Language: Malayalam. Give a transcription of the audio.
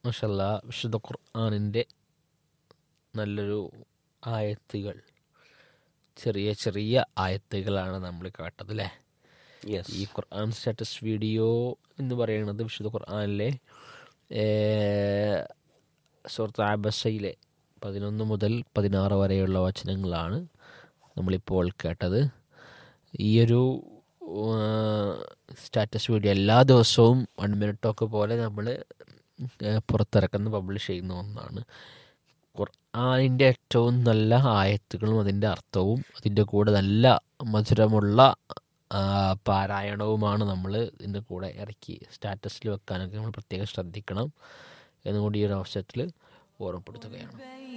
മഷല്ല വിശുദ്ധ ഖുർആാനിൻ്റെ നല്ലൊരു ആയത്തുകൾ ചെറിയ ചെറിയ ആയത്തുകളാണ് നമ്മൾ കേട്ടത് അല്ലേ യെസ് ഈ ഖുർആൻ സ്റ്റാറ്റസ് വീഡിയോ എന്ന് പറയുന്നത് വിശുദ്ധ ഖുർആനിലെ സുഹൃത്ത് ആബസയിലെ പതിനൊന്ന് മുതൽ പതിനാറ് വരെയുള്ള വചനങ്ങളാണ് നമ്മളിപ്പോൾ കേട്ടത് ഈയൊരു സ്റ്റാറ്റസ് വീഡിയോ എല്ലാ ദിവസവും വൺ മിനിറ്റ് ടോക്ക് പോലെ നമ്മൾ പുറത്തിറക്കുന്ന പബ്ലിഷ് ചെയ്യുന്ന ഒന്നാണ് ഖുർആാനിൻ്റെ ഏറ്റവും നല്ല ആയത്തുകളും അതിൻ്റെ അർത്ഥവും അതിൻ്റെ കൂടെ നല്ല മധുരമുള്ള ആ, പാരായണവുമാണ് നമ്മൾ ഇതിൻ്റെ കൂടെ ഇറക്കി സ്റ്റാറ്റസിൽ വെക്കാനൊക്കെ നമ്മൾ പ്രത്യേകം ശ്രദ്ധിക്കണം എന്നുകൂടി ഈ ഒരു അവസരത്തിൽ ഓർമ്മപ്പെടുത്തുകയാണ്